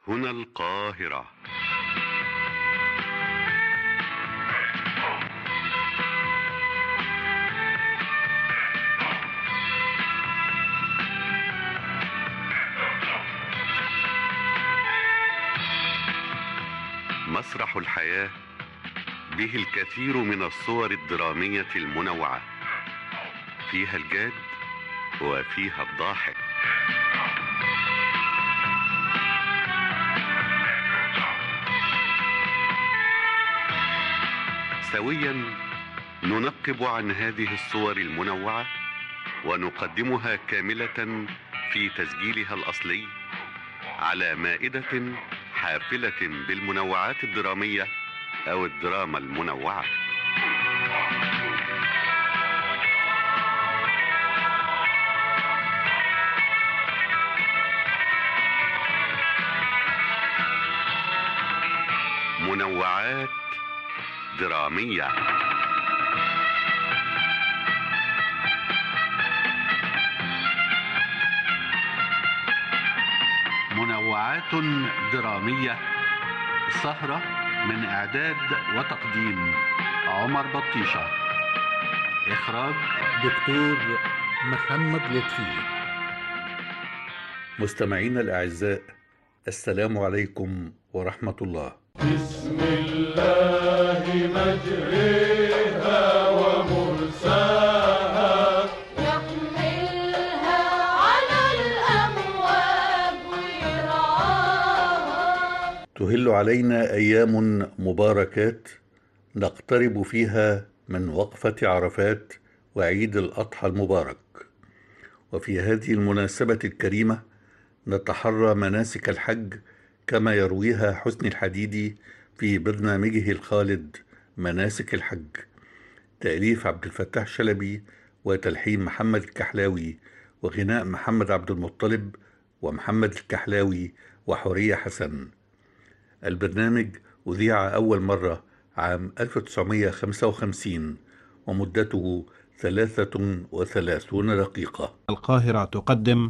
هنا القاهرة مسرح الحياة به الكثير من الصور الدرامية المنوعة فيها الجاد وفيها الضاحك سويا ننقب عن هذه الصور المنوعة ونقدمها كاملة في تسجيلها الأصلي على مائدة حافلة بالمنوعات الدرامية أو الدراما المنوعة منوعات درامية منوعات درامية سهرة من إعداد وتقديم عمر بطيشة إخراج دكتور محمد لطفي مستمعينا الأعزاء السلام عليكم ورحمة الله بسم الله مجريها ومرساها يحملها على الأمواج ويرعاها تهل علينا أيام مباركات نقترب فيها من وقفة عرفات وعيد الأضحى المبارك وفي هذه المناسبة الكريمة نتحرى مناسك الحج كما يرويها حسن الحديدي في برنامجه الخالد مناسك الحج تأليف عبد الفتاح شلبي وتلحين محمد الكحلاوي وغناء محمد عبد المطلب ومحمد الكحلاوي وحورية حسن البرنامج أذيع أول مرة عام 1955 ومدته 33 دقيقة القاهرة تقدم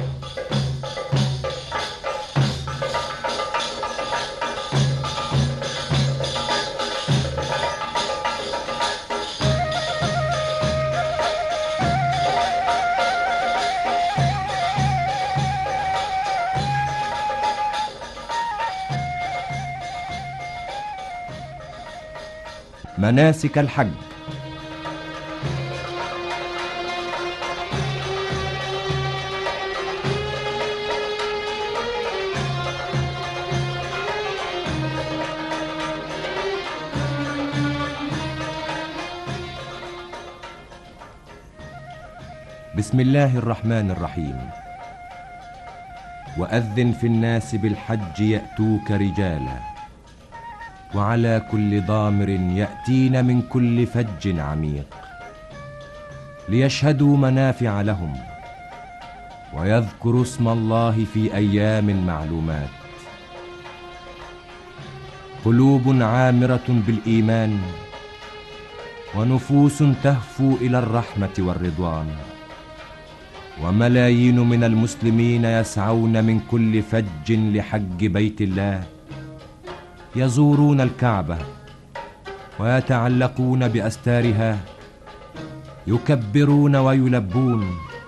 مناسك الحج بسم الله الرحمن الرحيم وأذن في الناس بالحج يأتوك رجالا وعلى كل ضامر يأتين من كل فج عميق ليشهدوا منافع لهم ويذكروا اسم الله في أيام معلومات قلوب عامرة بالإيمان ونفوس تهفو إلى الرحمة والرضوان وملايين من المسلمين يسعون من كل فج لحج بيت الله يزورون الكعبة ويتعلقون بأستارها يكبرون ويلبون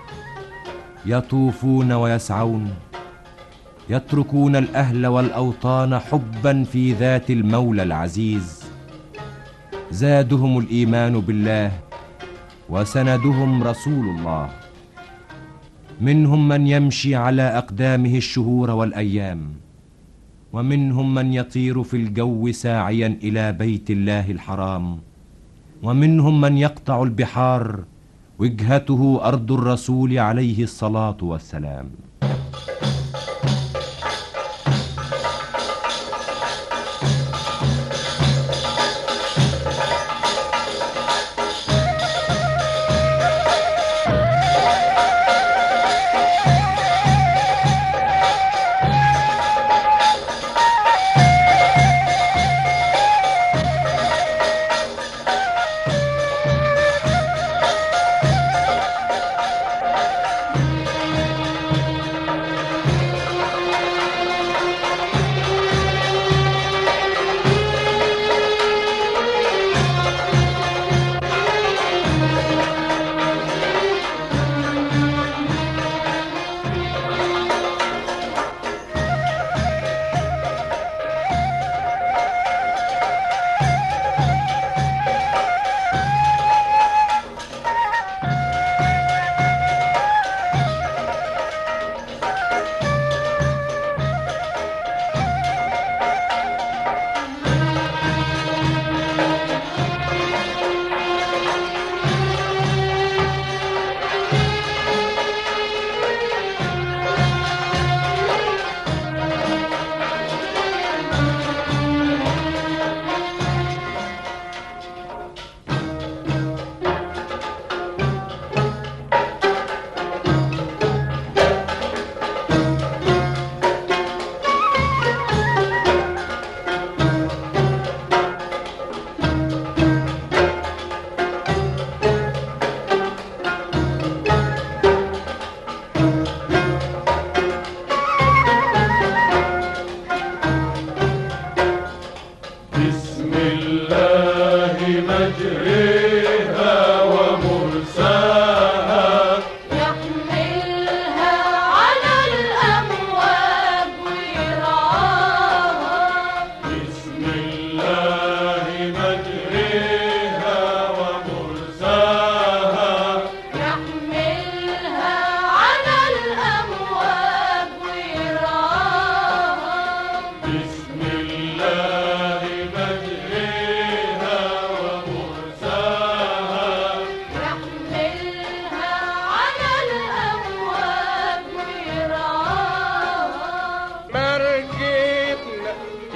يطوفون ويسعون يتركون الأهل والأوطان حبا في ذات المولى العزيز زادهم الإيمان بالله وسندهم رسول الله منهم من يمشي على أقدامه الشهور والأيام ومنهم من يطير في الجو ساعيا الى بيت الله الحرام ومنهم من يقطع البحار وجهته ارض الرسول عليه الصلاه والسلام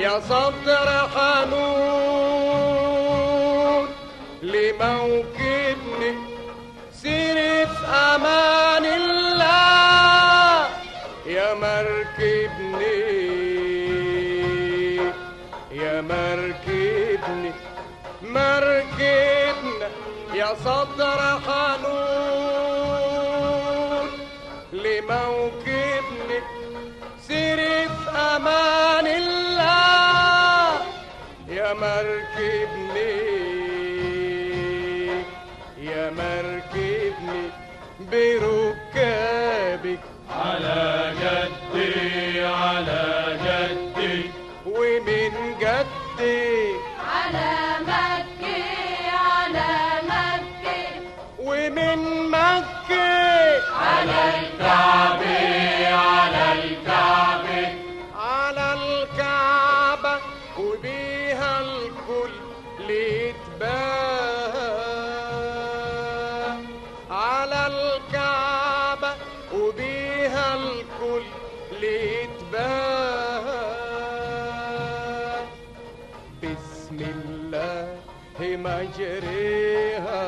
يا صدر حنون لموكبني سيري في امان الله يا مركبني يا مركبني مركبنا يا صدر حنون لموكبني سيري في امان الله يا مركبني يا مركبني بركابك على جدي على جدي ومن جدي على مكة على مكة ومن مكة على كعبي على الكعبة على الكعبة وبيها الكل يتباهى على الكعبة وبيها الكل يتباهى بسم الله مجريها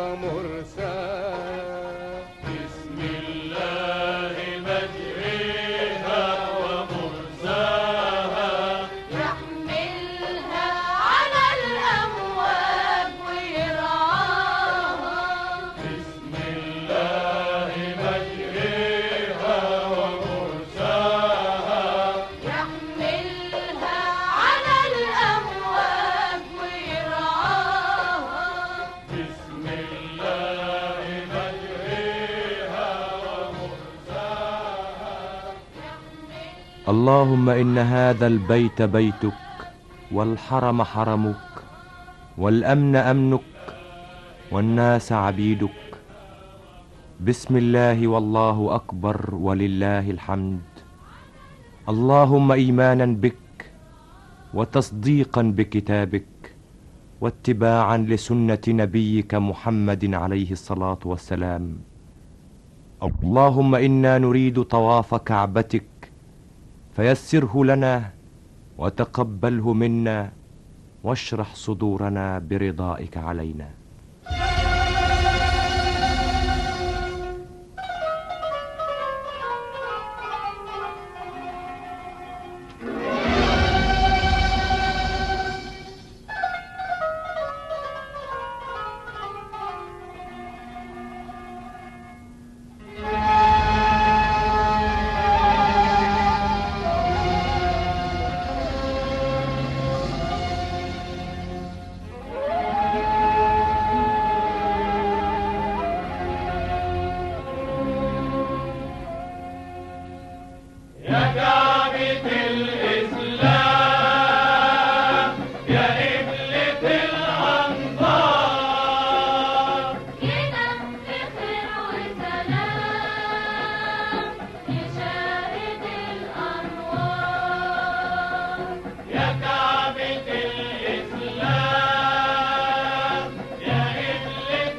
ومرساها بسم الله مجريها ومرساها يحملها على الأمواج ويرعاها بسم الله مجريها ومرساها يحملها على الأمواج ويرعاها بسم الله مجريها ومرساها اللهم ان هذا البيت بيتك والحرم حرمك والامن امنك والناس عبيدك بسم الله والله اكبر ولله الحمد اللهم ايمانا بك وتصديقا بكتابك واتباعا لسنه نبيك محمد عليه الصلاه والسلام اللهم انا نريد طواف كعبتك فيسره لنا وتقبله منا واشرح صدورنا برضائك علينا يا كعبة الإسلام يا قبلة الأنصار جينا بخير وسلام نشاهد الأنوار يا كعبة الإسلام يا قبلة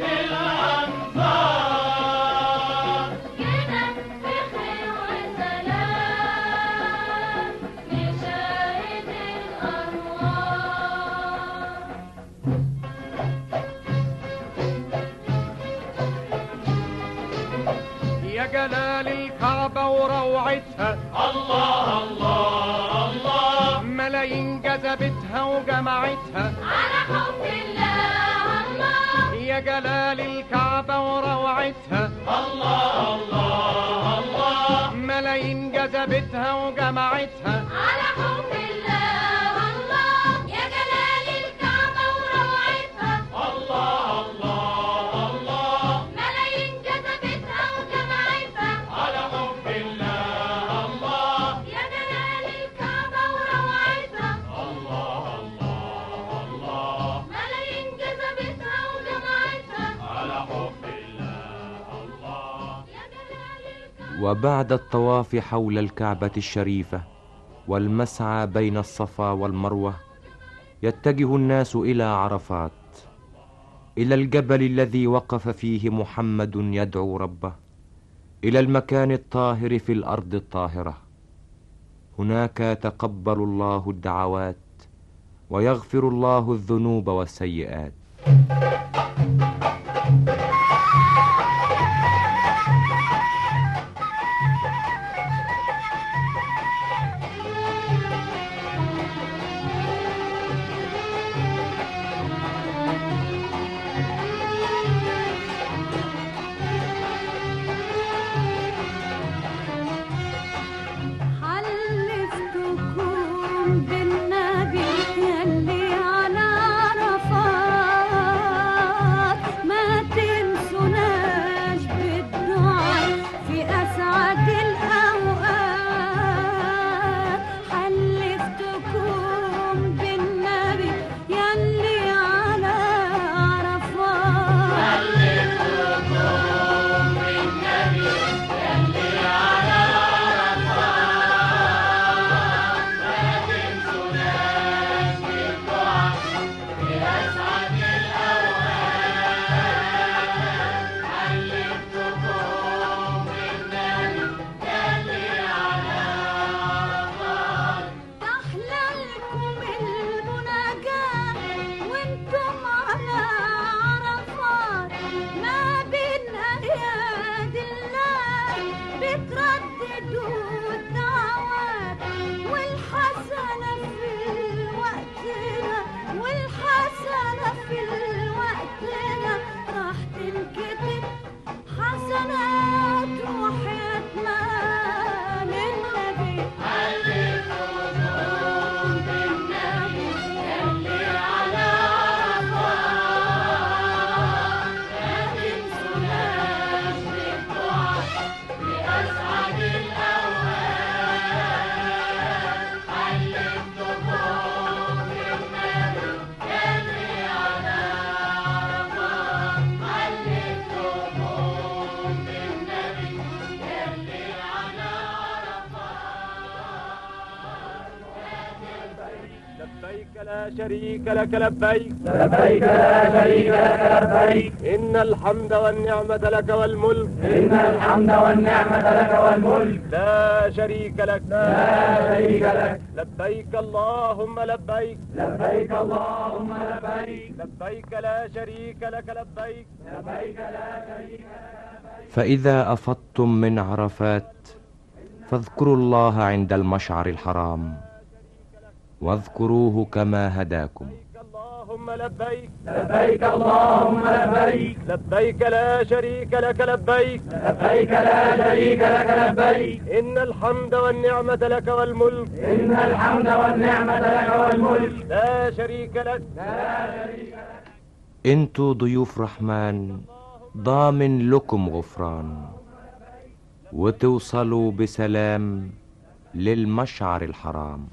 الأنصار جينا بخير وسلام نشاهد الأنوار يا جلال الكعبة وروعتها الله الله الله ملايين جذبتها وجمعتها على حب الله الله يا جلال الكعبة وروعتها الله الله الله ملايين جذبتها وجمعتها على حب الله الله يا جلال الكعبة وروعتها الله الله الله ملايين جذبتها وجمعتها على حب الله الله يا جلال الكعبة وروعتها الله الله الله ملايين جذبتها وجمعتها على حب الله الله يا جلال الكعبة وبعد الطواف حول الكعبه الشريفه والمسعى بين الصفا والمروه يتجه الناس الى عرفات الى الجبل الذي وقف فيه محمد يدعو ربه الى المكان الطاهر في الارض الطاهره هناك يتقبل الله الدعوات ويغفر الله الذنوب والسيئات حلفتكم بالنبي يلي على عرفات ما تنسوناش بالدعاء في أسعد الأوقات حلفتكم بالنبي يلي على عرفات تحللكم المناجاة وانتم على عرفات ما بين أياد الله بترددوا الدعوات والحسنة في وقتنا والحسنة في وقتنا راح تنكتب حسنات وحياة ما للنبي لبيك لا شريك لك لبيك لبيك لا شريك لك لبيك إن الحمد والنعمة لك والملك إن الحمد والنعمة لك والملك لا شريك لك لا شريك لك لبيك اللهم لبيك لبيك اللهم لبيك لبيك لا شريك لك لبيك لبيك لا شريك فإذا أفضتم من عرفات فاذكروا الله عند المشعر الحرام واذكروه كما هداكم اللهم لبيك لبيك اللهم لبيك لبيك لا شريك لك لبيك لبيك لا شريك لك لبيك إن الحمد والنعمة لك والملك إن الحمد والنعمة لك والملك لا شريك لك انتوا ضيوف رحمن ضامن لكم غفران وتوصلوا بسلام للمشعر الحرام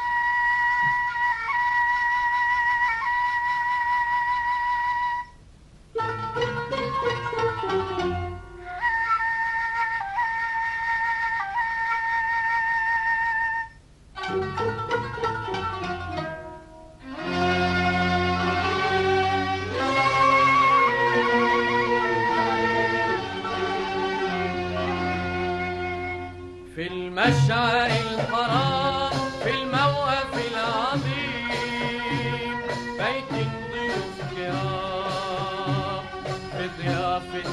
في المشعر الحرام في الموقف العظيم بيت ضيوف كرام في ضيافة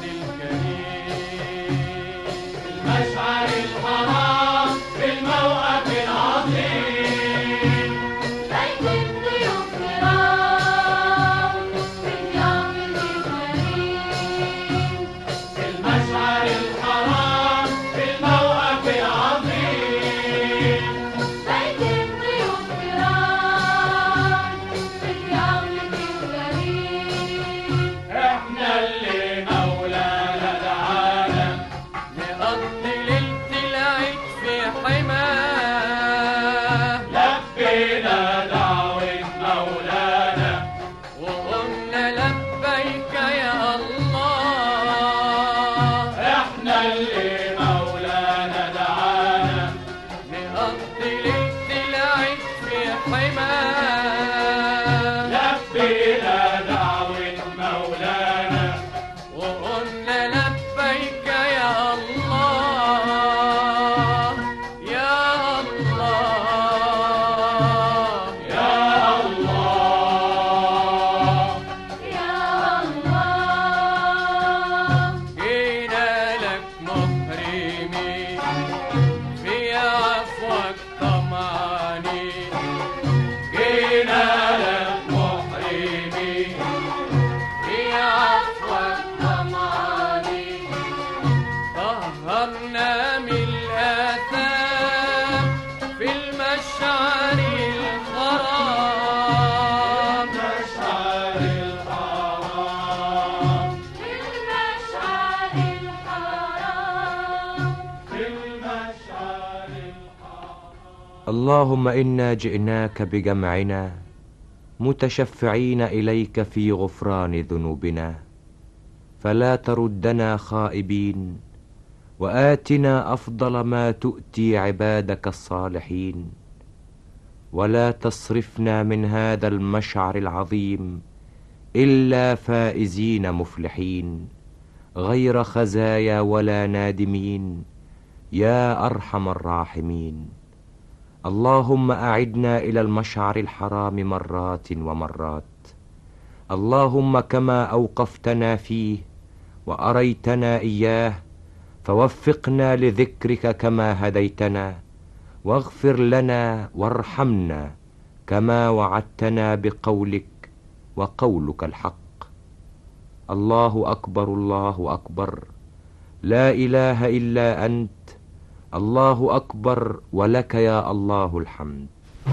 الكريم المشعر الحرام في الموقف العظيم بيت الضيوف كرام في ضيافة الكريم المشعر الحرام في الموقف العظيم بيت الضيوف كرام في ضيافة الكريم احنا اللي مولانا دعانا نقضي ليلة العيد في حماه لبينا دعوة مولانا وقلنا لبيك يا الله احنا اللي مولانا دعانا نقضي ليلة العيد في حماه لبينا دعوة مولانا وقلنا لبيك يا الله يا الله مشعر الحرام مشعر الحرام في المشعر الحرام في المشعر اللهم انا جئناك بجمعنا متشفعين اليك في غفران ذنوبنا فلا تردنا خائبين واتنا افضل ما تؤتي عبادك الصالحين ولا تصرفنا من هذا المشعر العظيم الا فائزين مفلحين غير خزايا ولا نادمين يا ارحم الراحمين اللهم اعدنا الى المشعر الحرام مرات ومرات اللهم كما اوقفتنا فيه واريتنا اياه فوفقنا لذكرك كما هديتنا واغفر لنا وارحمنا كما وعدتنا بقولك وقولك الحق الله اكبر الله اكبر لا اله الا انت الله اكبر ولك يا الله الحمد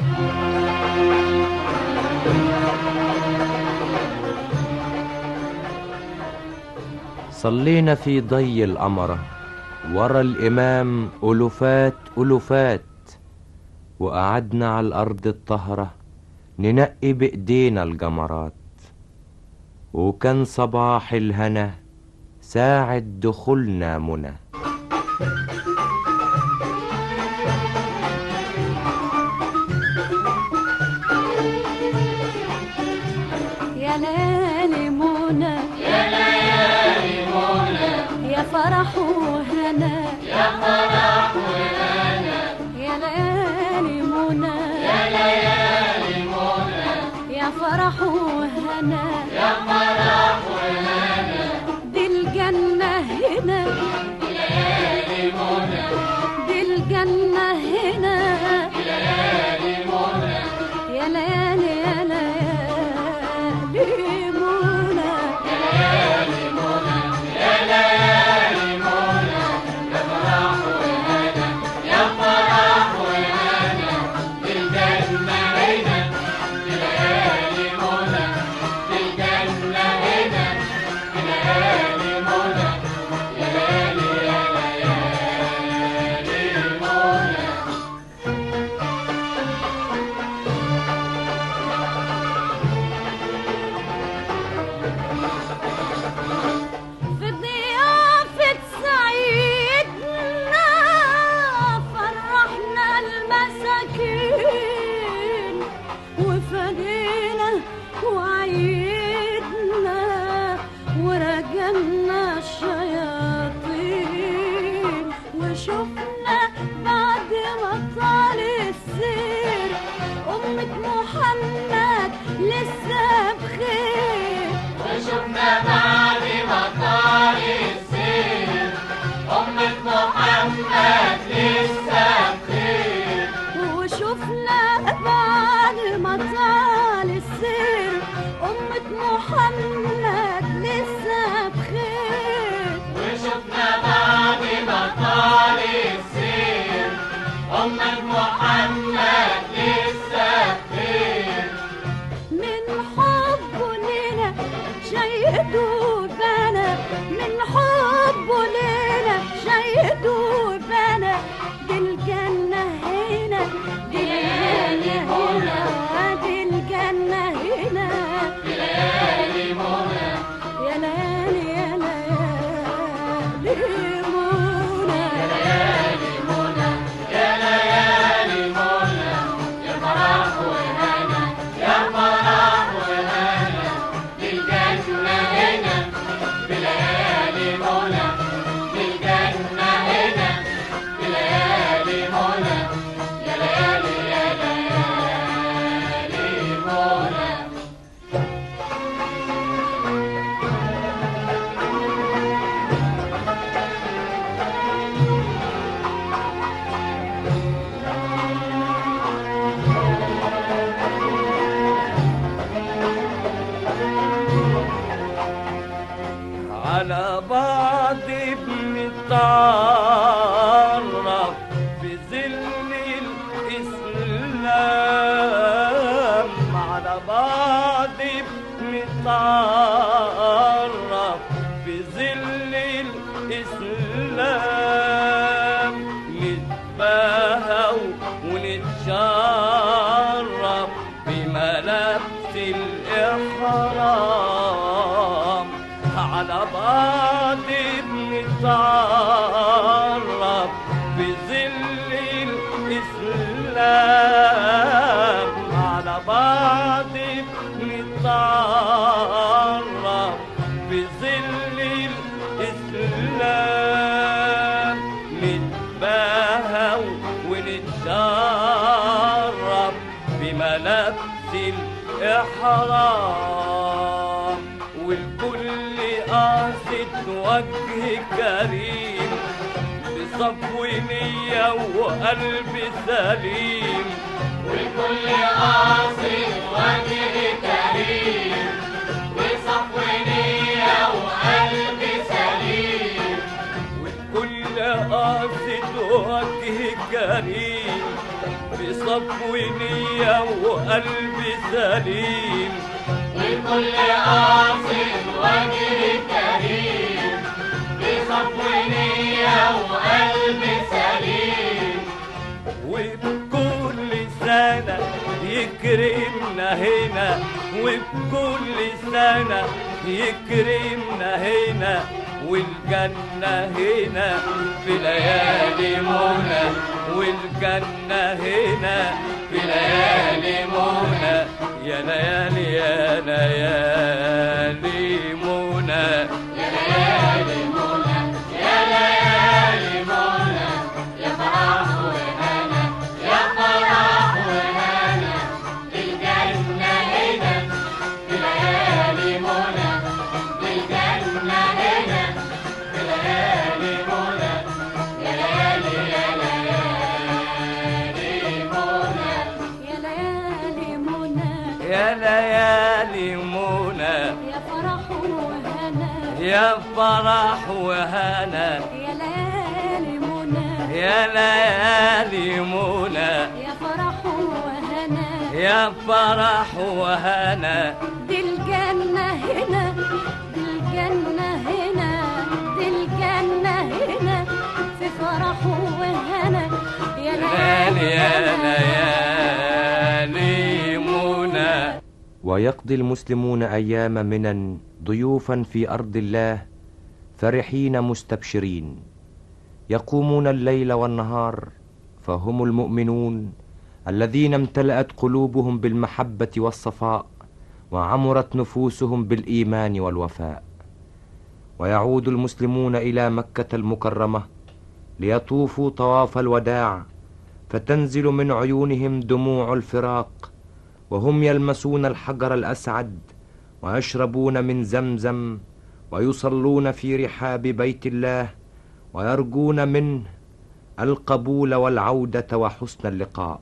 صلينا في ضي القمرة ورا الإمام ألوفات ألوفات وقعدنا على الأرض الطهرة ننقي بإيدينا الجمرات وكان صباح الهنا ساعة دخولنا منى يا ليالي منى يا ليالي منى يا فرح وهنا يا فرح وهنا يا ليالي منى يا ليالي منى يا فرح وهنا يا فرح وهنا دي الجنة هنا دي ليالي منى دي الجنة هنا دي ليالي منى يا ليالي يا ليالي منى في ضيافة سعيدنا فرحنا المساكين وفدينا وعيدنا ورجمنا الشياطين وشفنا بعد ما طال السير أمة محمد لسه بخير وشفنا بعد ما طال السير أمة محمد لسه بخير وشفنا بعد ما طال السير أمة محمد لسه بخير وشفنا بعد ما طال السير أمة محمد لسه بخير من حبه لنا شيدوا بنا من حبه لنا شيدوا بنا دي الجنة هنا دي الجنة هنا دي الجنة هنا في ليالي منى يا ليالي يا ليالي منى ليالي منى يا ليالي منى نتعرف في ظل الإسلام نتباهى ونتشرف بملابس الإحرام على بعض بنتعرف في ظل الإسلام على بعض بنتعرف في ظل الإسلام نتباهى ونتشرف بملابس الإحرام والكل قاصد وجه كريم بصفو نية وقلب سليم والكل قاصد وجه كريم بصفو نية وقلب سليم والكل قاصد وجه كريم بصفو نية وقلب سليم والكل قاصد وجه كريم بصفو نية وقلب سليم وبكل سنة يكرمنا هنا وبكل سنة يكرمنا هنا والجنة هنا في ليالي منى والجنة هنا في ليالي منى يا ليالي يا ليالي منى يا ليالي منى يا ليالي منى يا فرح وهنا يا فرح وهنا الجنة هنا في ليالي منى الجنة هنا في ليالي منى يا ليالي يا ليالي منى يا ليالي منى يا ليالي منى يا فرح وهنا يا فرح وهنا يا ليالي منى يا ليالي منى يا فرح وهنا يا فرح وهنا دي الجنة هنا دي الجنة هنا دي الجنة هنا في فرح وهنا يا ليالي يا ليالي ليالي منى ويقضي المسلمون ايام منا ضيوفا في ارض الله فرحين مستبشرين يقومون الليل والنهار فهم المؤمنون الذين امتلأت قلوبهم بالمحبة والصفاء وعمرت نفوسهم بالإيمان والوفاء ويعود المسلمون إلى مكة المكرمة ليطوفوا طواف الوداع فتنزل من عيونهم دموع الفراق وهم يلمسون الحجر الأسعد ويشربون من زمزم ويصلون في رحاب بيت الله ويرجون منه القبول والعودة وحسن اللقاء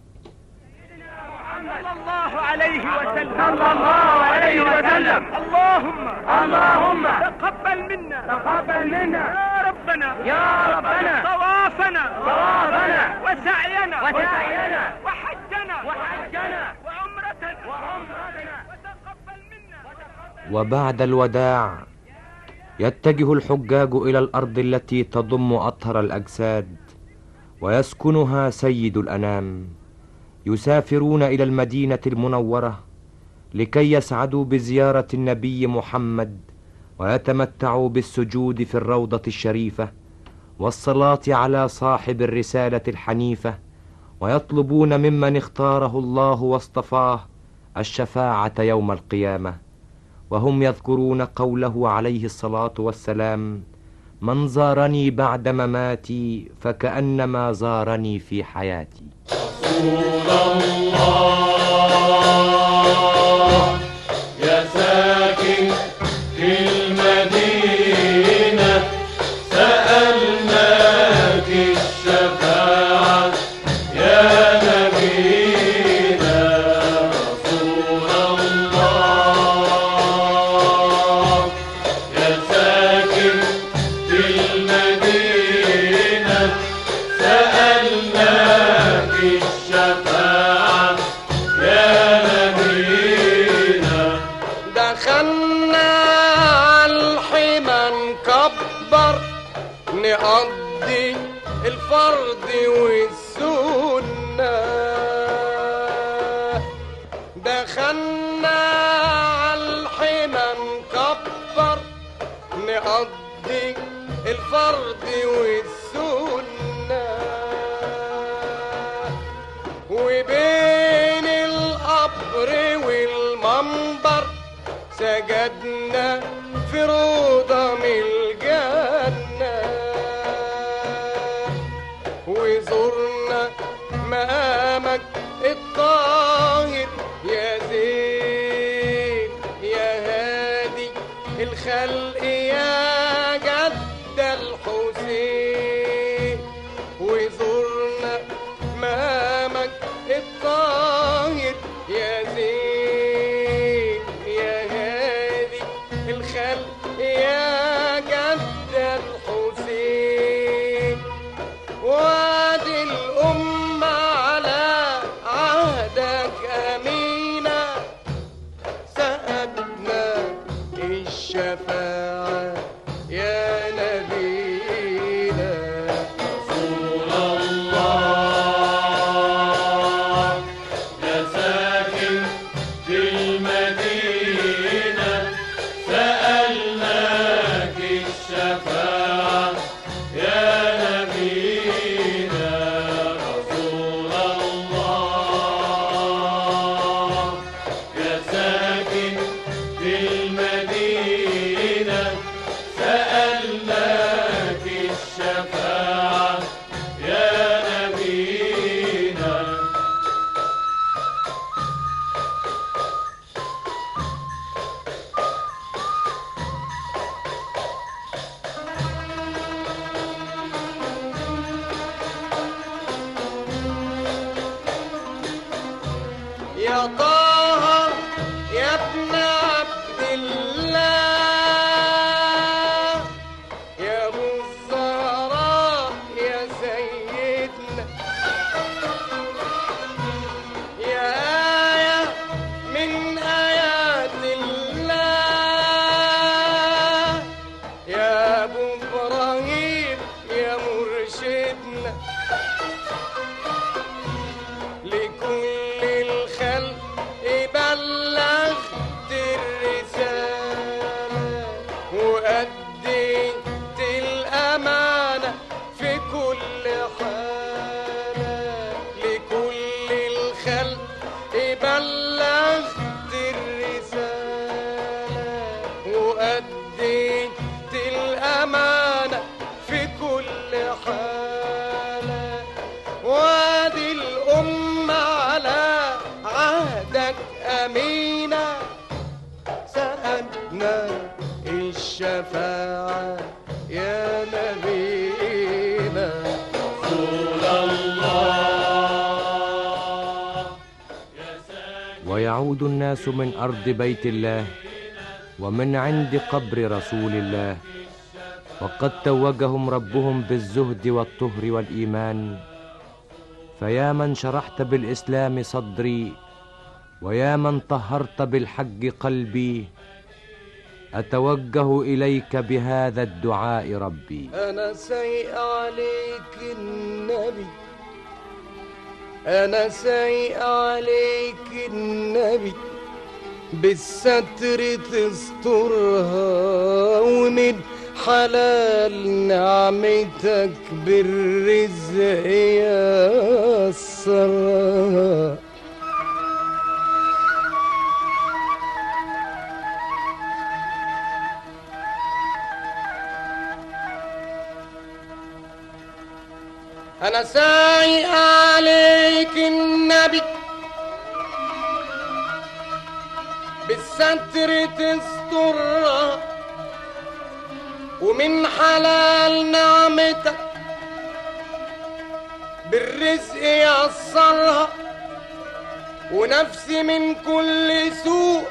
صلى الله عليه وسلم صلى الله عليه وسلم اللهم اللهم تقبل منا تقبل منا يا ربنا يا ربنا طوافنا طوافنا وسعينا وسعينا وحجنا وحجنا وعمرتنا وعمرتنا وتقبل منا وبعد الوداع يتجه الحجاج الى الارض التي تضم اطهر الاجساد ويسكنها سيد الانام يسافرون الى المدينه المنوره لكي يسعدوا بزياره النبي محمد ويتمتعوا بالسجود في الروضه الشريفه والصلاه على صاحب الرساله الحنيفه ويطلبون ممن اختاره الله واصطفاه الشفاعه يوم القيامه وهم يذكرون قوله عليه الصلاه والسلام من زارني بعد مماتي فكانما زارني في حياتي يا ساكن في المدينة سألناك الشفاعة يا نبينا رسول الله يا ساكن في المدينة سألناك الشفاعة دخلنا عالحمى نكبر نقضي الفرض والسنة وبين القبر والمنبر سجدنا في روضة من الجنة وزرنا مقامك الطاهر يا زين يا هادي الخلق يا جد الحسين وزرنا مقامك الطاهر يا زين يا هادي الخلق يا جد الحسين وادي الأمة على عهدك أمينة سألنا الشفاعة يا نبينا رسول الله يا ساكن في المدينة سألناك الشفاعة يا نبينا رسول الله يا ساكن في المدينة سألناك الشفاعة يا نبينا يا طه يا ابن عبد الله يا ابو الزهراء يا سيدنا يا آية من آيات الله يا ابو ابراهيم يا مرشدنا لكل الخلق بلغت الرسالة وأديت الأمانة في كل حالة لكل الخلق بلغت الرسالة وأديت الأمانة في كل حالة وادي الأمة على عهدك أمينة سألنا الشفاعة يا نبينا رسول الله ويعود الناس من ارض بيت الله ومن عند قبر رسول الله وقد توجهم ربهم بالزهد والطهر والايمان فيا من شرحت بالاسلام صدري ويا من طهرت بالحج قلبي اتوجه اليك بهذا الدعاء ربي أنا سايق عليك النبي أنا سايق عليك النبي بالستر تسترها ومن حلال نعمتك بالرزق يسرها أنا سايق عليك النبي بالستر تسترها ومن حلال نعمتك بالرزق يأثرها ونفسي من كل سوء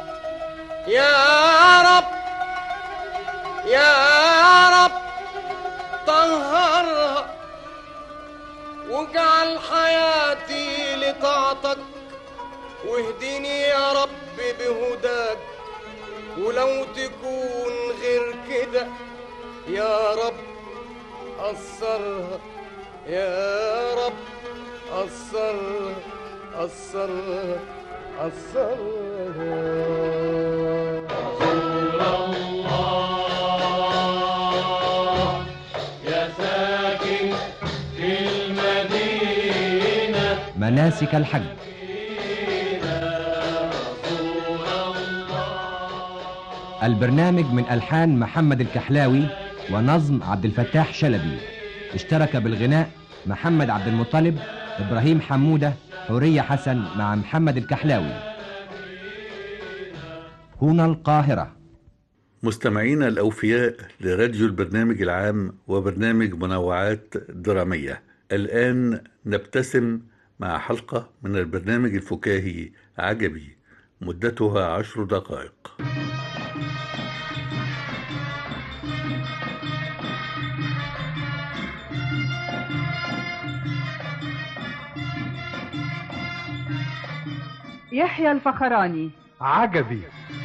يا رب يا رب طهرها واجعل حياتي لطاعتك واهدني يا رب بهداك ولو تكون غير كده يا رب قصرها يا رب قصرها قصرها قصرها رسول الله يا ساكن في المدينة مناسك الحج رسول الله البرنامج من ألحان محمد الكحلاوي ونظم عبد الفتاح شلبي اشترك بالغناء محمد عبد المطلب إبراهيم حمودة حورية حسن مع محمد الكحلاوي هنا القاهرة مستمعينا الأوفياء لراديو البرنامج العام وبرنامج منوعات درامية الآن نبتسم مع حلقة من البرنامج الفكاهي عجبي مدتها عشر دقائق يحيى الفخراني عجبي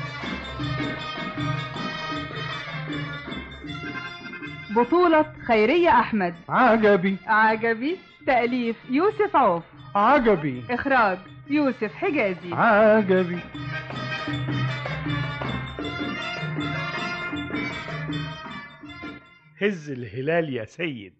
بطولة خيرية أحمد عجبي عجبي تأليف يوسف عوف عجبي إخراج يوسف حجازي عجبي هز الهلال يا سيد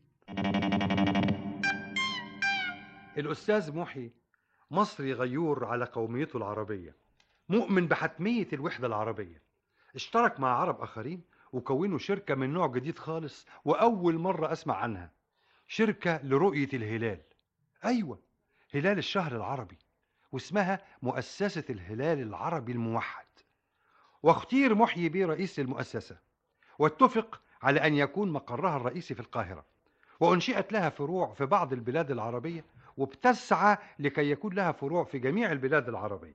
الأستاذ محي مصري غيور على قوميته العربية مؤمن بحتمية الوحدة العربية اشترك مع عرب آخرين وكونوا شركة من نوع جديد خالص وأول مرة أسمع عنها شركة لرؤية الهلال أيوة هلال الشهر العربي واسمها مؤسسة الهلال العربي الموحد واختير محيي بيه رئيس المؤسسة واتفق على أن يكون مقرها الرئيسي في القاهرة وأنشئت لها فروع في بعض البلاد العربية وبتسعى لكي يكون لها فروع في جميع البلاد العربية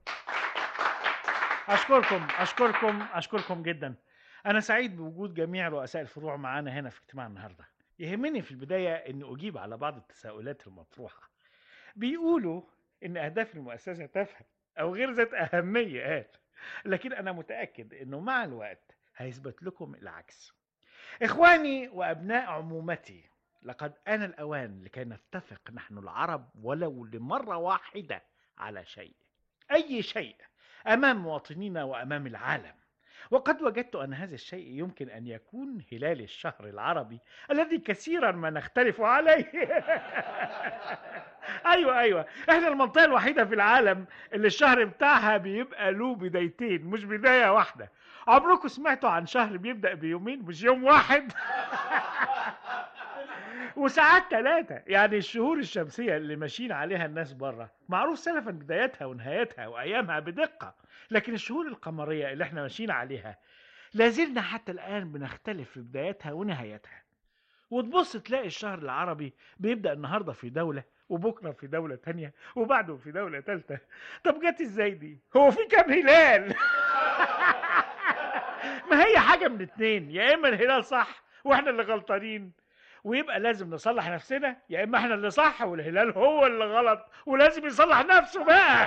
أشكركم أشكركم أشكركم جدا أنا سعيد بوجود جميع رؤساء الفروع معانا هنا في اجتماع النهاردة يهمني في البداية أن أجيب على بعض التساؤلات المطروحة بيقولوا أن أهداف المؤسسة تافهة أو غير ذات أهمية قال لكن أنا متأكد أنه مع الوقت هيثبت لكم العكس إخواني وأبناء عمومتي لقد آن الأوان لكي نتفق نحن العرب ولو لمرة واحدة على شيء أي شيء أمام مواطنينا وأمام العالم وقد وجدت أن هذا الشيء يمكن أن يكون هلال الشهر العربي الذي كثيرا ما نختلف عليه أيوة أيوة إحنا المنطقة الوحيدة في العالم اللي الشهر بتاعها بيبقى له بدايتين مش بداية واحدة عمركم سمعتوا عن شهر بيبدأ بيومين مش يوم واحد وساعات ثلاثة يعني الشهور الشمسية اللي ماشيين عليها الناس بره معروف سلفا بدايتها ونهايتها وأيامها بدقة لكن الشهور القمرية اللي احنا ماشيين عليها لازلنا حتى الآن بنختلف في بدايتها ونهايتها وتبص تلاقي الشهر العربي بيبدأ النهاردة في دولة وبكرة في دولة تانية وبعده في دولة تالتة طب جت ازاي دي هو في كام هلال ما هي حاجة من اتنين يا إما الهلال صح واحنا اللي غلطانين ويبقى لازم نصلح نفسنا يا اما احنا اللي صح والهلال هو اللي غلط ولازم يصلح نفسه بقى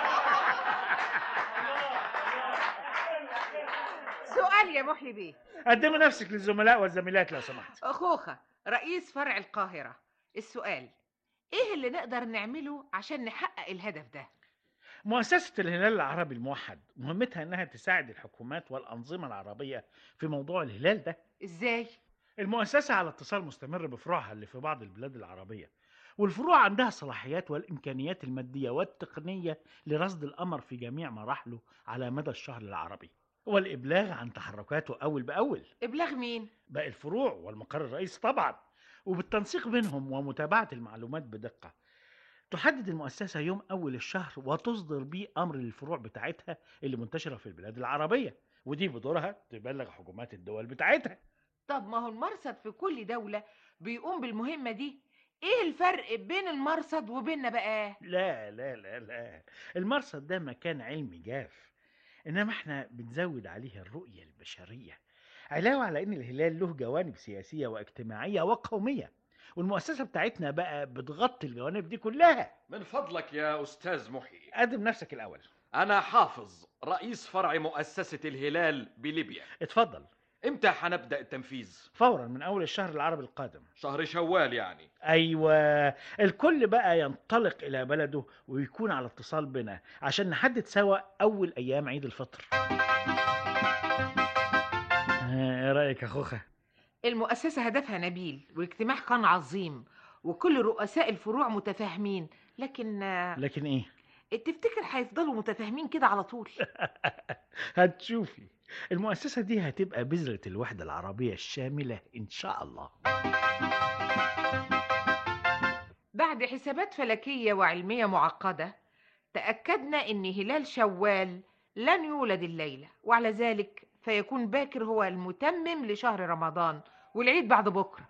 سؤال يا محي بيه قدمي نفسك للزملاء والزميلات لو سمحت أخوخة رئيس فرع القاهرة السؤال إيه اللي نقدر نعمله عشان نحقق الهدف ده؟ مؤسسة الهلال العربي الموحد مهمتها انها تساعد الحكومات والأنظمة العربية في موضوع الهلال ده إزاي؟ المؤسسة على اتصال مستمر بفروعها اللي في بعض البلاد العربية والفروع عندها الصلاحيات والإمكانيات المادية والتقنية لرصد الأمر في جميع مراحله على مدى الشهر العربي والإبلاغ عن تحركاته أول بأول إبلاغ مين؟ باقي الفروع والمقر الرئيسي طبعا وبالتنسيق بينهم ومتابعة المعلومات بدقة تحدد المؤسسة يوم أول الشهر وتصدر بيه أمر للفروع بتاعتها اللي منتشرة في البلاد العربية ودي بدورها تبلغ حكومات الدول بتاعتها طب ما هو المرصد في كل دولة بيقوم بالمهمة دي إيه الفرق بين المرصد وبيننا بقى؟ لا لا لا لا المرصد ده مكان علمي جاف إنما إحنا بنزود عليه الرؤية البشرية علاوة على إن الهلال له جوانب سياسية واجتماعية وقومية والمؤسسة بتاعتنا بقى بتغطي الجوانب دي كلها من فضلك يا أستاذ محي قدم نفسك الأول أنا حافظ رئيس فرع مؤسسة الهلال بليبيا اتفضل امتى هنبدأ التنفيذ فورا من اول الشهر العربي القادم شهر شوال يعني ايوه الكل بقى ينطلق الى بلده ويكون على اتصال بنا عشان نحدد سوا اول ايام عيد الفطر ها، ايه رايك يا خوخه المؤسسة هدفها نبيل والاجتماع كان عظيم وكل رؤساء الفروع متفاهمين لكن آه، لكن ايه تفتكر هيفضلوا متفاهمين كده على طول هتشوفي المؤسسة دي هتبقى بذرة الوحدة العربية الشاملة إن شاء الله بعد حسابات فلكية وعلمية معقدة تأكدنا أن هلال شوال لن يولد الليلة وعلى ذلك فيكون باكر هو المتمم لشهر رمضان والعيد بعد بكرة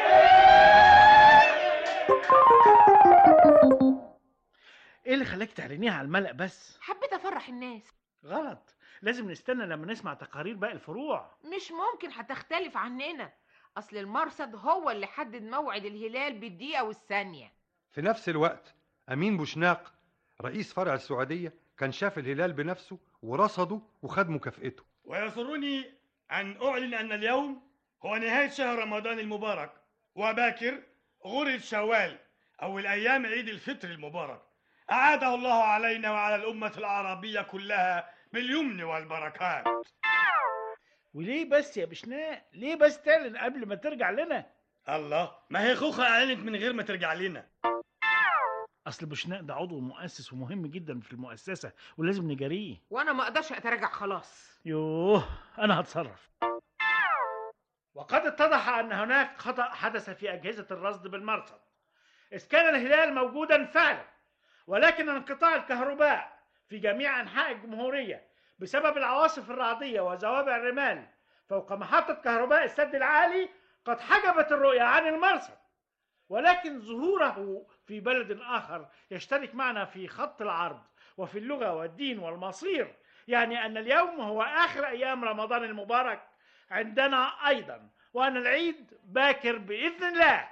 إيه اللي خلاك تعلنيها على الملأ بس؟ حبيت أفرح الناس غلط لازم نستنى لما نسمع تقارير باقي الفروع مش ممكن هتختلف عننا أصل المرصد هو اللي حدد موعد الهلال بالدقيقة والثانية في نفس الوقت أمين بوشناق رئيس فرع السعودية كان شاف الهلال بنفسه ورصده وخد مكافئته ويسرني أن أعلن أن اليوم هو نهاية شهر رمضان المبارك وباكر غرد شوال أول أيام عيد الفطر المبارك أعاده الله علينا وعلى الأمة العربية كلها باليمن والبركات وليه بس يا بشناء؟ ليه بس تعلن قبل ما ترجع لنا؟ الله ما هي خوخة أعلنت من غير ما ترجع لنا أصل بشناء ده عضو مؤسس ومهم جدا في المؤسسة ولازم نجاريه وأنا ما أقدرش أتراجع خلاص يوه أنا هتصرف وقد اتضح أن هناك خطأ حدث في أجهزة الرصد بالمرصد إذ كان الهلال موجودا فعلا ولكن انقطاع الكهرباء في جميع أنحاء الجمهورية بسبب العواصف الرعدية وزوابع الرمال فوق محطة كهرباء السد العالي قد حجبت الرؤية عن المرصد ولكن ظهوره في بلد آخر يشترك معنا في خط العرض وفي اللغة والدين والمصير يعني أن اليوم هو آخر أيام رمضان المبارك عندنا أيضا وأن العيد باكر بإذن الله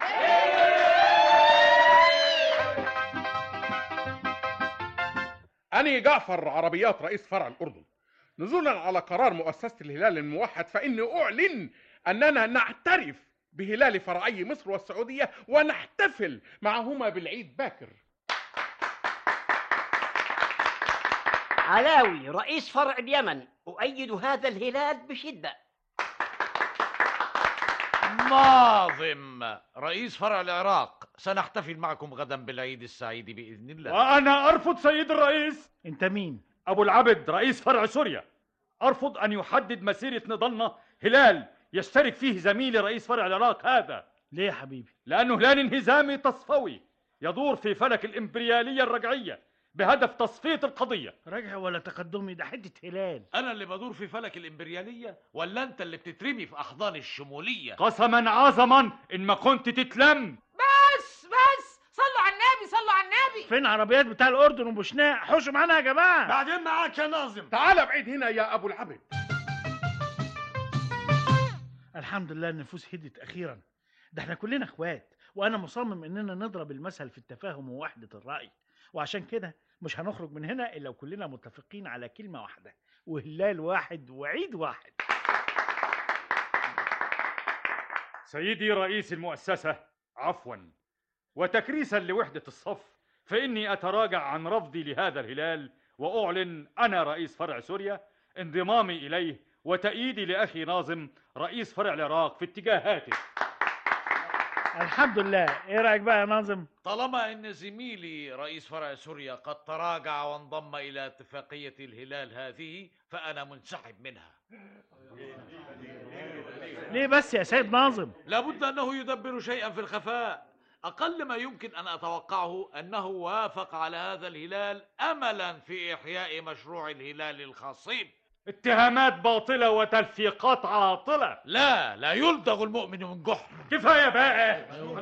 أنا جعفر عربيات رئيس فرع الأردن نزولا على قرار مؤسسة الهلال الموحد فإني أعلن أننا نعترف بهلال فرعي مصر والسعودية ونحتفل معهما بالعيد باكر علاوي رئيس فرع اليمن أؤيد هذا الهلال بشدة ناظم رئيس فرع العراق سنحتفل معكم غدا بالعيد السعيد بإذن الله وأنا أرفض سيد الرئيس أنت مين؟ أبو العبد رئيس فرع سوريا أرفض أن يحدد مسيرة نضالنا هلال يشترك فيه زميلي رئيس فرع العراق هذا ليه يا حبيبي؟ لأنه هلال انهزامي تصفوي يدور في فلك الإمبريالية الرجعية بهدف تصفية القضية رجع ولا تقدمي ده حتة هلال أنا اللي بدور في فلك الإمبريالية ولا أنت اللي بتترمي في أحضان الشمولية قسما عظما إن ما كنت تتلم بس بس صلوا على النبي صلوا على النبي فين عربيات بتاع الأردن وبوشناق حوشوا معانا يا جماعة بعدين معاك يا ناظم تعال بعيد هنا يا أبو العبد الحمد لله النفوس هدت أخيرا ده احنا كلنا اخوات وأنا مصمم إننا نضرب المثل في التفاهم ووحدة الرأي وعشان كده مش هنخرج من هنا إلا وكلنا متفقين على كلمة واحدة وهلال واحد وعيد واحد سيدي رئيس المؤسسة عفوا وتكريسا لوحدة الصف فإني أتراجع عن رفضي لهذا الهلال وأعلن أنا رئيس فرع سوريا انضمامي إليه وتأييدي لأخي ناظم رئيس فرع العراق في اتجاهاته الحمد لله ايه رأيك بقى يا ناظم طالما ان زميلي رئيس فرع سوريا قد تراجع وانضم الى اتفاقية الهلال هذه فانا منسحب منها ليه بس يا سيد ناظم لابد انه يدبر شيئا في الخفاء اقل ما يمكن ان اتوقعه انه وافق على هذا الهلال املا في احياء مشروع الهلال الخصيب اتهامات باطلة وتلفيقات عاطلة لا لا يلدغ المؤمن من جحر كفاية بقى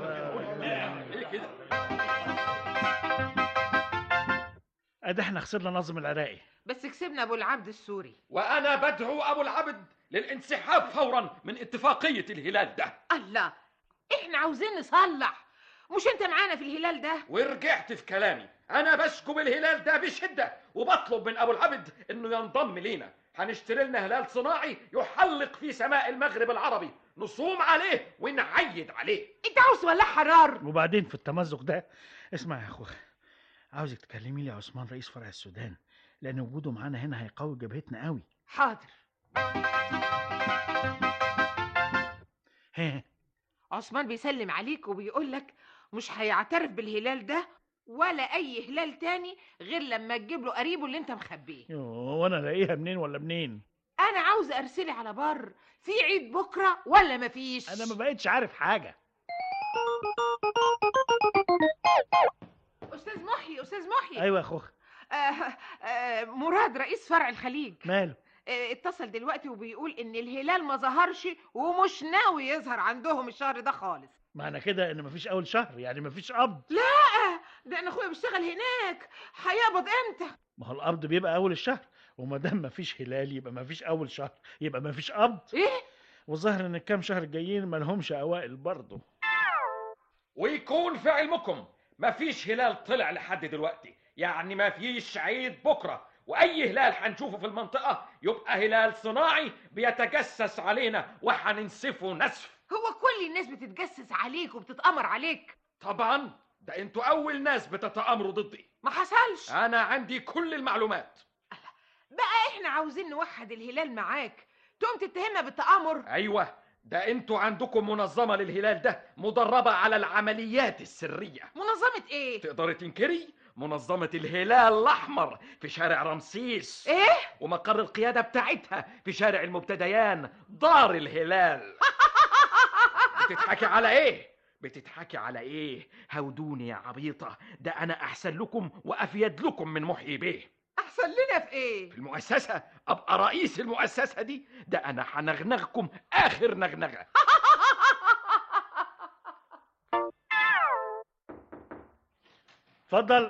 ادي احنا خسرنا ناظم العراقي بس كسبنا ابو العبد السوري وأنا بدعو أبو العبد للانسحاب فورا من اتفاقية الهلال ده الله احنا عاوزين نصلح مش انت معانا في الهلال ده ورجعت في كلامي أنا بشكو بالهلال ده بشدة وبطلب من أبو العبد إنه ينضم لينا هنشتري لنا هلال صناعي يحلق في سماء المغرب العربي نصوم عليه ونعيد عليه انت عاوز تولع حرار وبعدين في التمزق ده اسمع يا اخويا عاوزك تكلمي لي عثمان رئيس فرع السودان لان وجوده معانا هنا هيقوي جبهتنا قوي حاضر ها عثمان بيسلم عليك وبيقول لك مش هيعترف بالهلال ده ولا اي هلال تاني غير لما تجيب له قريبه اللي انت مخبيه يوه، وانا الاقيها منين ولا منين انا عاوز ارسلي على بر في عيد بكره ولا مفيش انا ما بقتش عارف حاجه استاذ محي استاذ محي ايوه يا اخويا آه آه مراد رئيس فرع الخليج ماله آه اتصل دلوقتي وبيقول ان الهلال ما ظهرش ومش ناوي يظهر عندهم الشهر ده خالص معنى كده ان مفيش اول شهر يعني مفيش قبض لا ده انا اخويا بيشتغل هناك هيقبض امتى ما هو القبض بيبقى اول الشهر وما دام مفيش هلال يبقى مفيش اول شهر يبقى مفيش قبض ايه والظاهر ان الكام شهر الجايين ما لهمش اوائل برضه ويكون في علمكم مفيش هلال طلع لحد دلوقتي يعني مفيش عيد بكرة وأي هلال هنشوفه في المنطقة يبقى هلال صناعي بيتجسس علينا وهننسفه نسف هو كل الناس بتتجسس عليك وبتتأمر عليك طبعا ده انتوا أول ناس بتتآمروا ضدي ما حصلش أنا عندي كل المعلومات بقى احنا عاوزين نوحد الهلال معاك تقوم تتهمنا بالتآمر أيوة ده انتوا عندكم منظمة للهلال ده مدربة على العمليات السرية منظمة ايه تقدري تنكري منظمة الهلال الأحمر في شارع رمسيس ايه ومقر القيادة بتاعتها في شارع المبتديان دار الهلال بتضحكي على ايه بتضحكي على ايه هودوني يا عبيطة ده انا احسن لكم وافيد لكم من محيي بيه احسن لنا في ايه في المؤسسة ابقى رئيس المؤسسة دي ده انا هنغنغكم اخر نغنغة اتفضل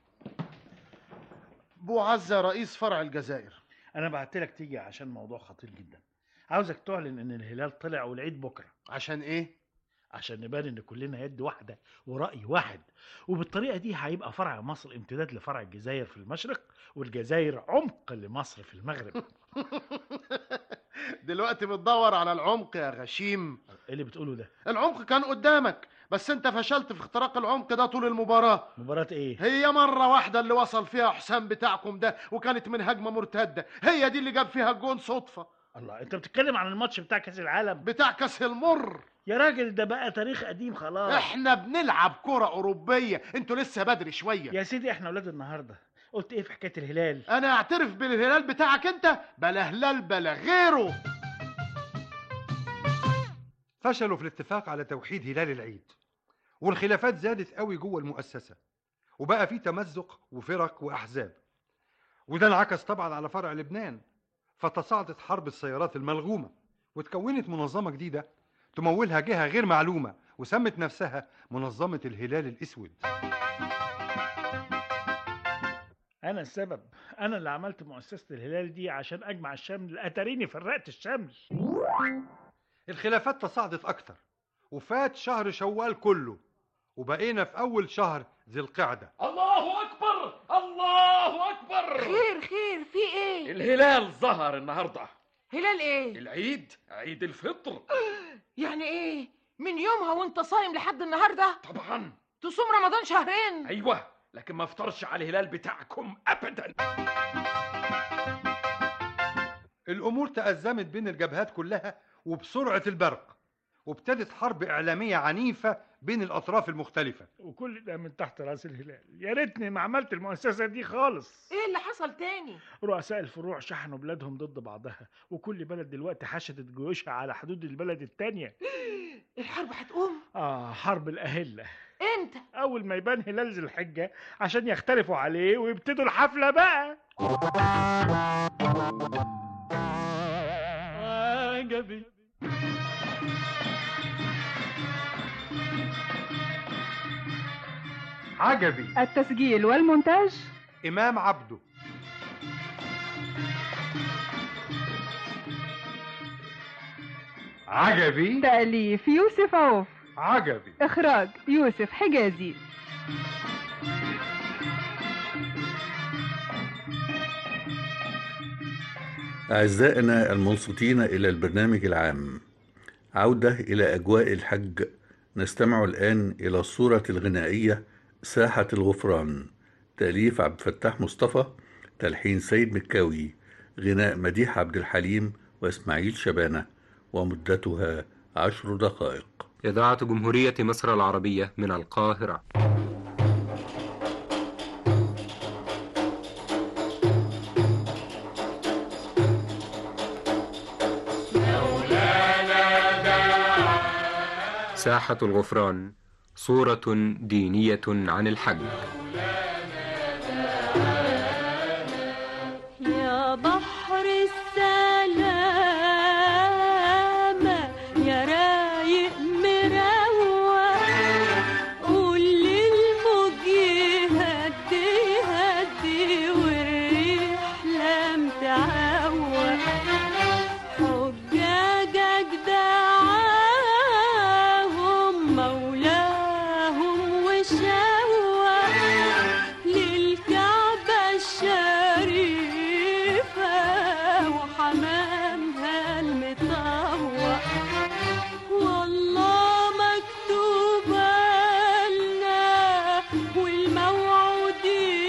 بو عزة رئيس فرع الجزائر انا بعت لك تيجي عشان موضوع خطير جدا عاوزك تعلن ان الهلال طلع والعيد بكره عشان ايه عشان نبان ان كلنا يد واحده وراي واحد وبالطريقه دي هيبقى فرع مصر امتداد لفرع الجزائر في المشرق والجزائر عمق لمصر في المغرب دلوقتي بتدور على العمق يا غشيم ايه اللي بتقوله ده العمق كان قدامك بس انت فشلت في اختراق العمق ده طول المباراة مباراة ايه هي مرة واحدة اللي وصل فيها حسام بتاعكم ده وكانت من هجمة مرتدة هي دي اللي جاب فيها الجون صدفة الله انت بتتكلم عن الماتش بتاع كاس العالم بتاع كاس المر يا راجل ده بقى تاريخ قديم خلاص احنا بنلعب كرة اوروبية انتوا لسه بدري شوية يا سيدي احنا ولاد النهارده قلت ايه في حكايه الهلال انا اعترف بالهلال بتاعك انت بلا هلال بلا غيره فشلوا في الاتفاق على توحيد هلال العيد والخلافات زادت قوي جوه المؤسسة وبقى في تمزق وفرق وأحزاب وده انعكس طبعا على فرع لبنان فتصاعدت حرب السيارات الملغومة وتكونت منظمة جديدة تمولها جهة غير معلومة وسمت نفسها منظمة الهلال الأسود انا السبب انا اللي عملت مؤسسه الهلال دي عشان اجمع الشمل اتاريني فرقت الشمل الخلافات تصاعدت أكتر وفات شهر شوال كله وبقينا في أول شهر ذي القعدة الله اكبر الله اكبر خير خير في ايه الهلال ظهر النهارده هلال ايه العيد عيد الفطر يعني ايه من يومها وانت صايم لحد النهارده طبعا تصوم رمضان شهرين ايوه لكن ما افطرش على الهلال بتاعكم ابدا الأمور تأزمت بين الجبهات كلها وبسرعة البرق وابتدت حرب إعلامية عنيفة بين الأطراف المختلفة وكل ده من تحت راس الهلال يا ريتني ما عملت المؤسسه دي خالص ايه اللي حصل تاني رؤساء الفروع شحنوا بلادهم ضد بعضها وكل بلد دلوقتي حشدت جيوشها على حدود البلد التانية الحرب هتقوم اه حرب الاهله امتى اول ما يبان هلال ذي الحجه عشان يختلفوا عليه ويبتدوا الحفله بقى عجبي عجبي التسجيل والمونتاج إمام عبده عجبي تأليف يوسف عوف عجبي إخراج يوسف حجازي أعزائنا المنصتين إلى البرنامج العام عودة إلى أجواء الحج نستمع الآن إلى الصورة الغنائية ساحة الغفران تأليف عبد الفتاح مصطفى تلحين سيد مكاوي غناء مديح عبد الحليم وإسماعيل شبانة ومدتها عشر دقائق إذاعة جمهورية مصر العربية من القاهرة ساحة الغفران صورة دينية عن الحج يا بحر السلامة يا رايق مروق قول للموج هدي هدي والريح لم تعوق حجاجك دعاهم مولاهم وشوق للكعبة الشريفة وحمامها المطوق والله مكتوب لنا والموعود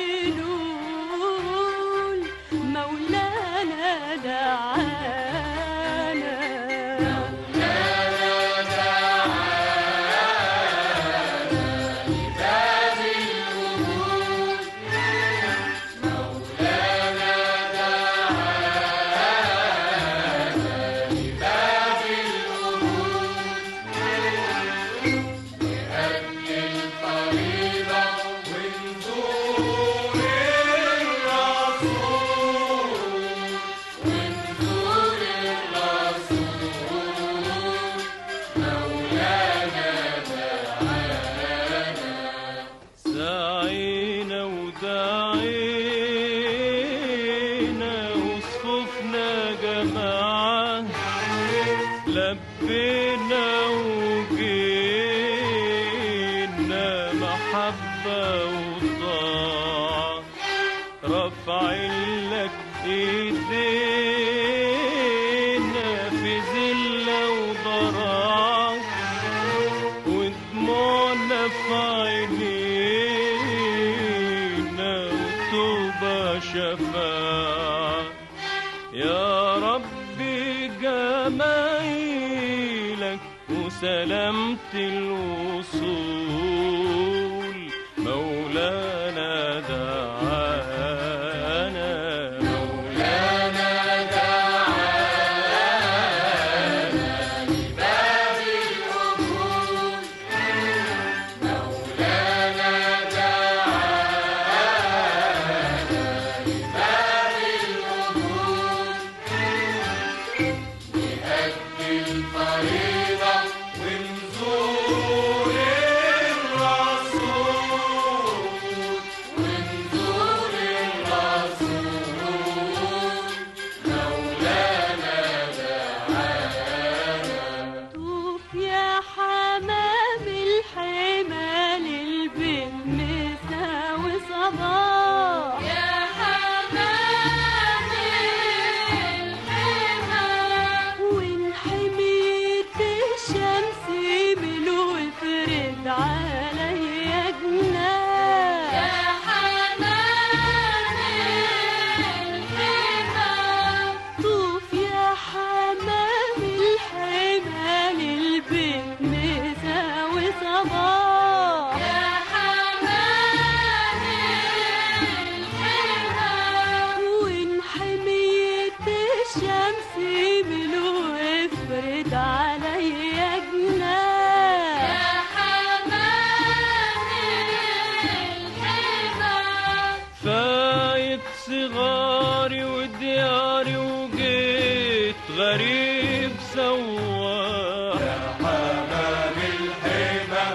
يقول مولانا دعانا سعينا ودعينا وصفوفنا جماعة لبينا وجينا محبة وطاعة رافعين لك ايدينا في ذلة وضراعة ودموعنا في عينينا وتوبة شفاعة يا ربي جمايلك وسلامة الوصول مولانا دعانا مولانا دعانا لباب القبول مولانا دعانا لباب القبول نأدي الفريضة ونزور الرسول ونزور الرسول مولانا دعانا طوف يا حمام الحمال البيت مساء وصباح يا حمام الحمام وانحميت الشمس من وفرد عليا جناح يا حمام الحمام طوف يا حمام الحمام البيت مساء وصباح يا حمام الحمام وانحميت الشمس بلو افرد عليا جناح يا حمام الحمام فايت صغاري ودياري وجيت غريب سواح يا حمام الحمى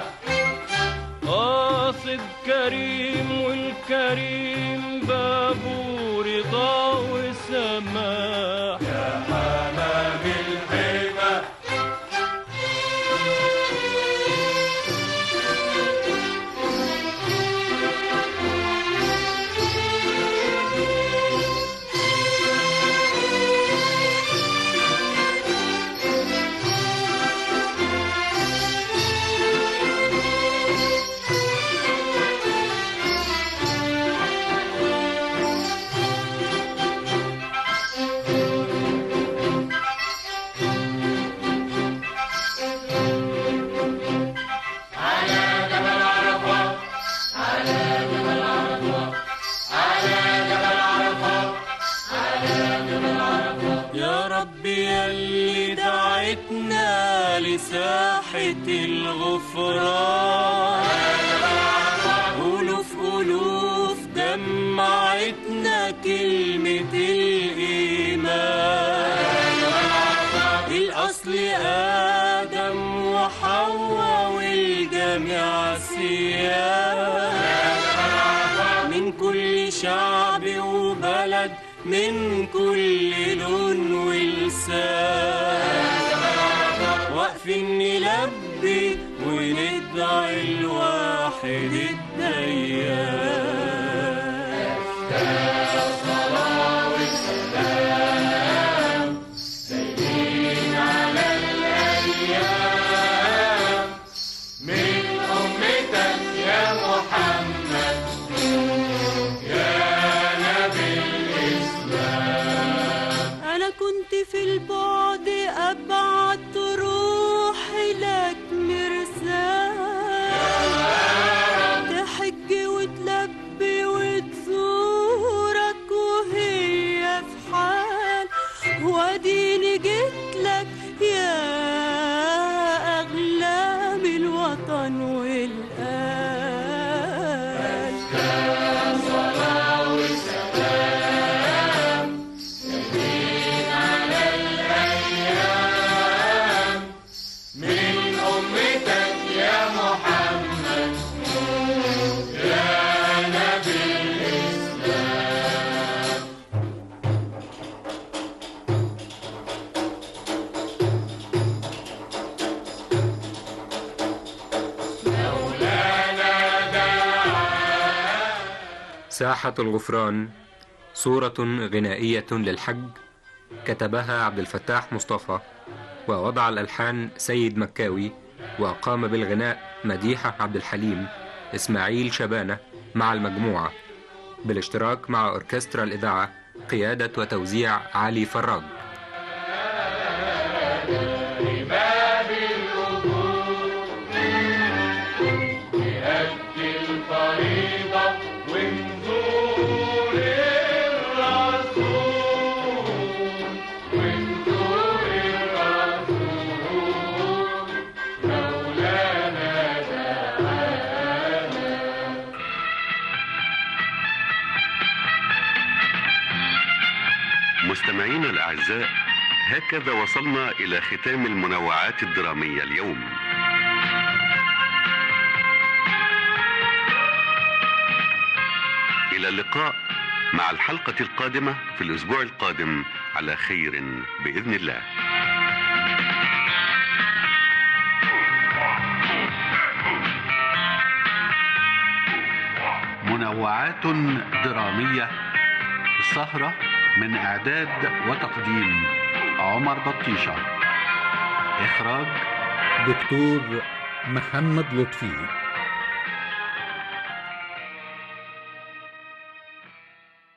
قاصد كريم والكريم بابه رضا وسماح يا حمام الحمى رب يلي دعتنا لساحة الغفران ألوف ألوف دمعتنا كلمة الإيمان الأصل آدم وحواء والجميع سيان من كل شعب وبلد من كل لون ولسان واقفين نلبي وندعي الواحد الديان صلاة والسلام سيدين على الأيام من أمتك يا محمد يا نبي الإسلام أنا كنت في البعد أبعت روحي لك مرسال تحج وتلبي وتزورك وهي في حال واديني جيت لك يا أغلى من الوطن والآل صلاة وسلام سيدين على الأيام من أمتك يا محمد يا نبي الإسلام مولانا دعا ساحة الغفران صورة غنائية للحج كتبها عبد الفتاح مصطفى ووضع الألحان سيد مكاوي وقام بالغناء مديحة عبد الحليم إسماعيل شبانة مع المجموعة بالاشتراك مع أوركسترا الإذاعة قيادة وتوزيع علي فراج باب القبور نأدي الفريضة ونزور الرسول ونزور الرسول مولانا دعانا مستمعينا الأعزاء هكذا وصلنا إلى ختام المنوعات الدرامية اليوم إلى اللقاء مع الحلقة القادمة في الأسبوع القادم على خير بإذن الله منوعات درامية سهرة من إعداد وتقديم عمر بطيشة إخراج دكتور محمد لطفي